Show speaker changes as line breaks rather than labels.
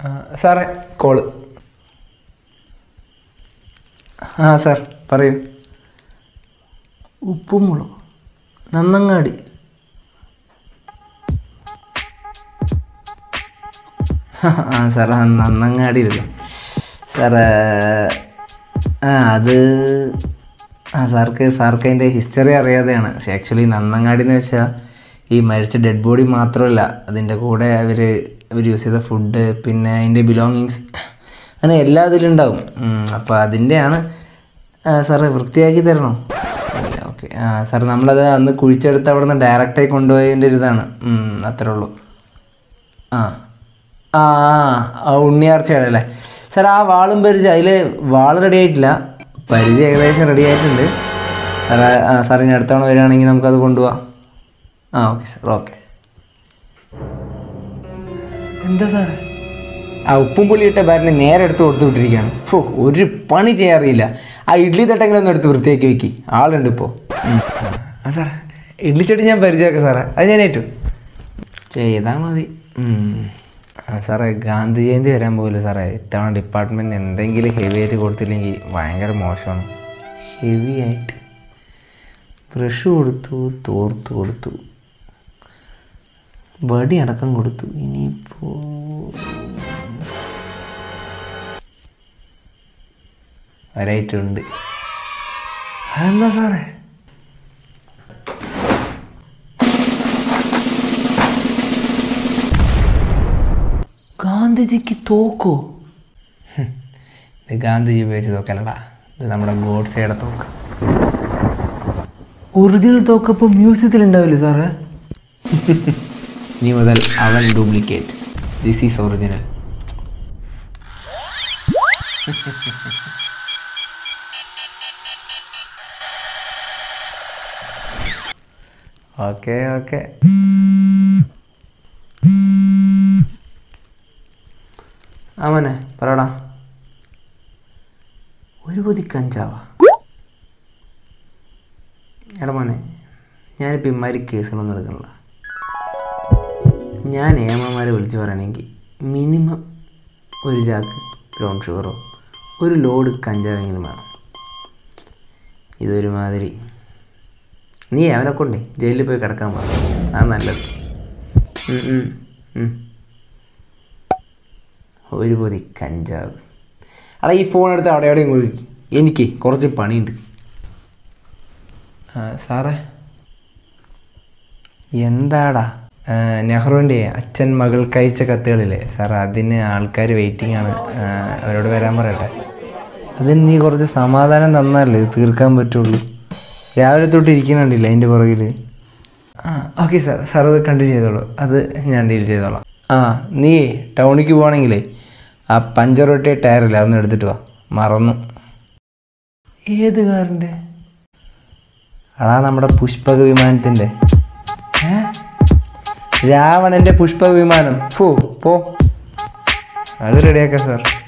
ആ, സാറേ കോള് ആ സാർ പറയൂ ഉപ്പും മുളക് നന്നങ്ങാടി ആ സാർ ആ നന്നങ്ങാടിയിലല്ലേ സാറ് ആ അത് ആ സാർക്ക് സാർക്ക് അതിൻ്റെ ഹിസ്റ്ററി അറിയാതെയാണ് പക്ഷെ ആക്ച്വലി നന്നങ്ങാടി എന്ന് വെച്ചാൽ ഈ മരിച്ച ഡെഡ് ബോഡി മാത്രമല്ല അതിൻ്റെ കൂടെ അവർ അവർ യൂസ് ചെയ്ത ഫുഡ് പിന്നെ അതിൻ്റെ ബിലോങ്ങിങ്സ് അങ്ങനെ എല്ലാ ഇതിലുണ്ടാവും അപ്പോൾ അതിൻ്റെയാണ് സാറ് വൃത്തിയാക്കി തരണോ ഇല്ല ഓക്കെ ആ സാർ നമ്മളത് അന്ന് കുഴിച്ചെടുത്ത് അവിടെ നിന്ന് ഡയറക്റ്റായി കൊണ്ടുപോയതിൻ്റെ ഒരു ഇതാണ് ഉം, അത്രേ ഉള്ളൂ ആ ആ ആ ഉണ്ണിയാർച്ചയുടെ അല്ലേ സാർ ആ വാളും പരിചയം അതിൽ വാൾ റെഡി ആയിട്ടില്ല പരിചയം ഏകദേശം റെഡി ആയിട്ടുണ്ട് സാർ ആ സാർ ഇനി അടുത്ത തവണ വരികയാണെങ്കിൽ നമുക്കത് കൊണ്ടുപോവാം ആ ഓക്കെ സാർ ഓക്കെ എന്താ സാറേ ആ ഉപ്പും പുളിയിട്ട ബാരിനെ നേരെ എടുത്ത് കൊടുത്തു വിട്ടിരിക്കുകയാണ് ഫോ ഒരു പണി ചെയ്യാറിയില്ല ആ ഇഡ്ഡലി തട്ടെങ്കിലും ഒന്ന് എടുത്ത് വൃത്തിയാക്കി വെക്കി ആളുണ്ട് ഇപ്പോൾ ആ സാറേ ഇഡ്ഡലി ചട്ടി ഞാൻ പരിചയമാക്കാം സാറേ അത് ഞാൻ ഏറ്റു ചെയ്താൽ മതി ഉം. ആ സാറേ ഗാന്ധി ജയന്തി വരാൻ പോകില്ല സാറേ ഇത്തവണ ഡിപ്പാർട്ട്മെൻറ്റ് എന്തെങ്കിലും ഹെവി ആയിട്ട് കൊടുത്തില്ലെങ്കിൽ ഭയങ്കര മോശമാണ് ഹെവി ആയിട്ട് ബ്രഷ് കൊടുത്തു തോർത്ത് കൊടുത്തു വടി അടക്കം കൊടുത്തു ഇനിയിപ്പോൾ വരായിട്ടുണ്ട് അതെന്താ സാറേ ഗാന്ധിജിക്ക് തോക്കോ ഹും, ഇത് ഗാന്ധിജി ഉപയോഗിച്ച് തോക്കല്ലടാ ഇത് നമ്മുടെ ഗോഡ്സയുടെ തോക്ക് ഒറിജിനൽ തോക്കപ്പോൾ മ്യൂസിയത്തിൽ ഉണ്ടാവില്ലേ സാറേ ഇനി മുതൽ അവൻ duplicate this is original okay okay ആ മോനെ പറയടാ ഒരു പൊതി കഞ്ചാവാ എടാ മോനെ ഞാനിപ്പോൾ ഇമാതിരി കേസുകളൊന്നും എടുക്കണില്ല ഞാൻ ഏമാമാരെ വിളിച്ച് പറയണമെങ്കിൽ മിനിമം ഒരു ചാക്ക് ബ്രൗൺ ഷുഗറോ ഒരു ലോഡ് കഞ്ചാവെങ്കിലും വേണം ഇതൊരുമാതിരി നീ അവനെ കൊണ്ടേ ജയിലിൽ പോയി കിടക്കാൻ പറഞ്ഞു അത് നല്ലത് ഉം, ഉം, ഉം. ഒരു പൊതി കഞ്ചാവ് അടാ ഈ ഫോൺ എടുത്ത് അവിടെ എവിടെയും കുഴിക്കും എനിക്ക് കുറച്ച് പണിയുണ്ട് ആ, സാറേ എന്താടാ ആ, നെഹ്റുവിൻ്റെ അച്ഛൻ മകൾക്ക് അയച്ച കത്തുകളില്ലേ സാർ അതിന് ആൾക്കാർ വെയിറ്റിംഗ് ആണ് ആ, അവരോട് വരാൻ പറയട്ടെ അതിന് നീ കുറച്ച് സമാധാനം തന്നാലേ ഇത് തീർക്കാൻ പറ്റുള്ളൂ രാവിലെ തൊട്ട് ഇരിക്കുന്നുണ്ടില്ല അതിൻ്റെ പുറകിൽ ആ ഓക്കെ സാർ സാർ അത് കണ്ടിന്യൂ ചെയ്തോളൂ അത് ഞാൻ ഡീൽ ചെയ്തോളാം ആ നീ ടൗണിലേക്ക് പോകണമെങ്കിലേ ആ പഞ്ചർ ഒട്ടിയ ടയറില്ല അതൊന്ന് എടുത്തിട്ട് വാ മറന്നു ഏത് കാറിൻ്റെ അടാ നമ്മുടെ പുഷ്പക വിമാനത്തിൻ്റെ ഏ രാവണൻ്റെ പുഷ്പക വിമാനം ഫോ പോ അത് റെഡിയാക്കാം സാർ